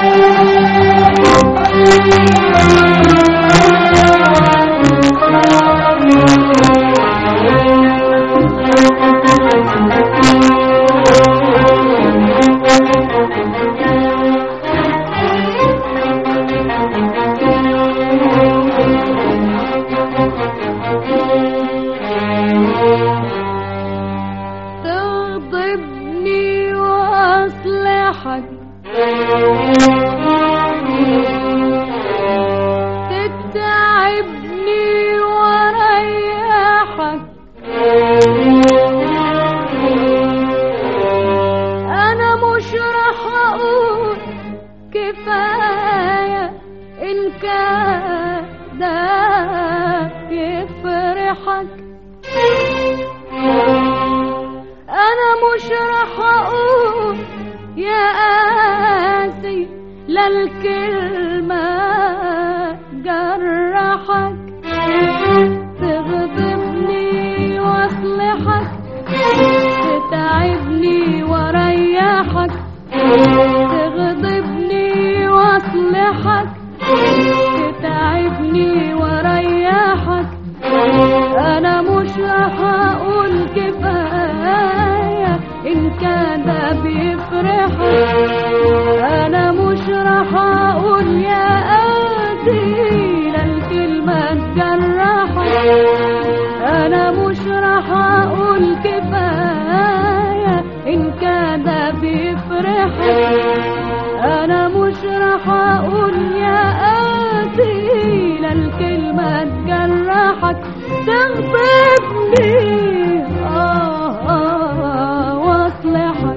تغضبني واصلحك تتعبني واريحك انا مش راح اقول كفايه ان كان ده يفرحك انا مش راح اقول يا قاسي لا الكلمة جرحك تغضبني واصلحك تتعبني واريحك تغضبني واصلحك تتعبني واريحك انا مش راح اقول كفايه ان كان ده بيفرحك انا مش راح اقول يا قاتل الكلمه تجرحك انا مش راح اقول كفايه ان كان ده بيفرحك انا مش راح اقول يا قاتل الكلمه تجرحك تغضبني آه آه واصلحك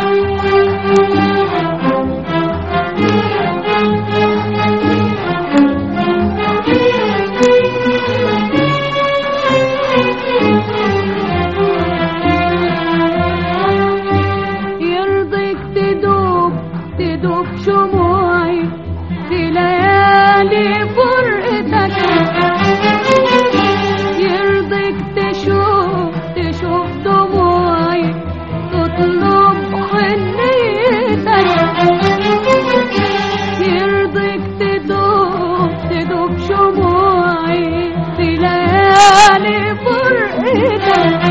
يرضيك تدوب تدوب شموعي في ليالي فرقتك يرضيك تشوف تشوف دموعي تطلب حنيتك يرضيك تدوب تدوب شموعي في ليالي فرقتك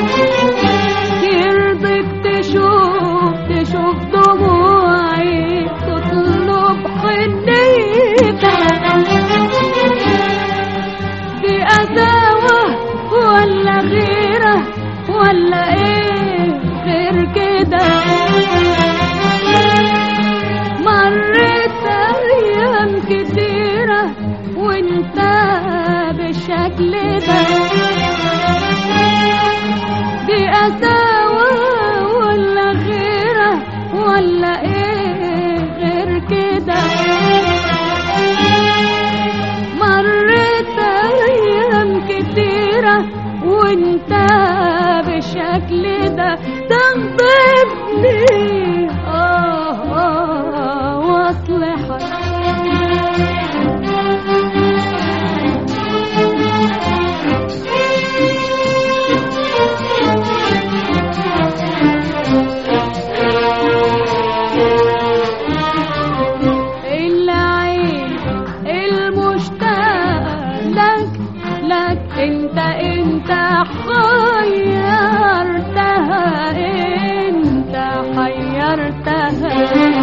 يرضيك تشوف تشوف دموعي تطلب حنيتك دي قساوة ولا غيرة ولا ايه غير كده مريت ايام كتيرة وانت بالشكل ده دي قساوة ولا غيرة ولا ايه غير كده مريت ايام كتيرة وانت بالشكل ده تغضبني اه اه واصلحك العين المشتاق لك لك انت انت حيرتها انت حيرتها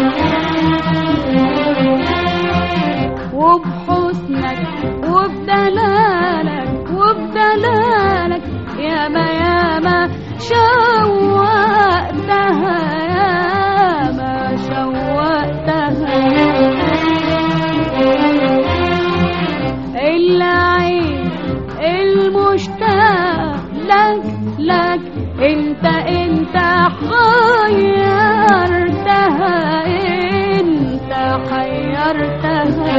وبحسنك وبدلالك وبدلالك ياما ياما شوقتها ياما شوقتها العين المشتاق لك لك انت انت حيرتها انت حيرتها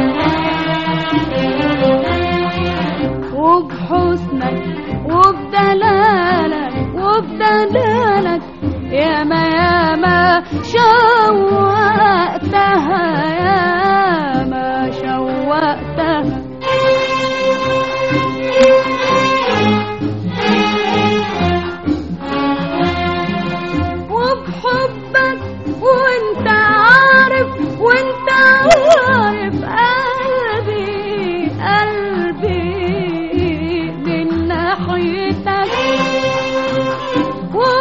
وبحسنك وبدلالك وبدلالك ياما ياما شوقتها ياما شوقتها وبحبك وانت عارف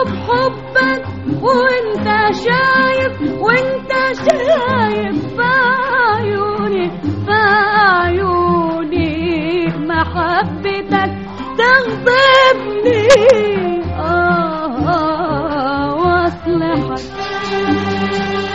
بحبك وانت شايف وانت شايف في عيوني في عيوني محبتك تغضبني آه آه واصلحك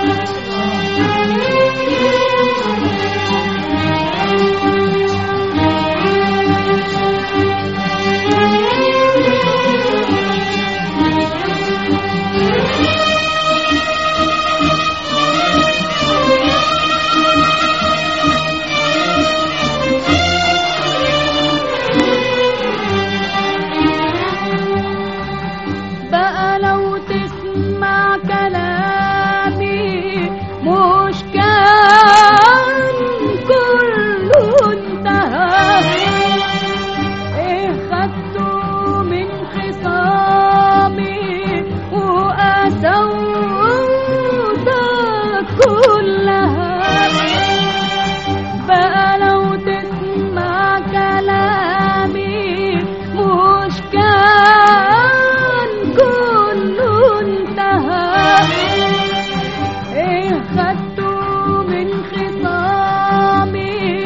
بقى لو تسمع كلامي مش كان كله انتهى ايه خدته من خصامي وقسوتك كلها بقى لو تسمع كلامي مش كان كله انتهى ايه خدته من خصامي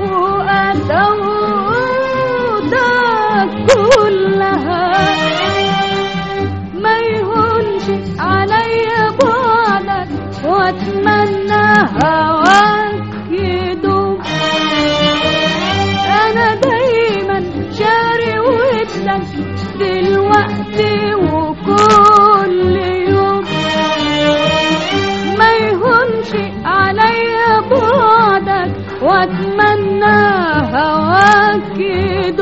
وقسوتك كلها ما يهونش عليا بعدك واتمنى هواك يدوم انا دايما شاري ودك دلوقتي وكل يوم ما يهونش عليا بعدك واتمنى هواك يدوم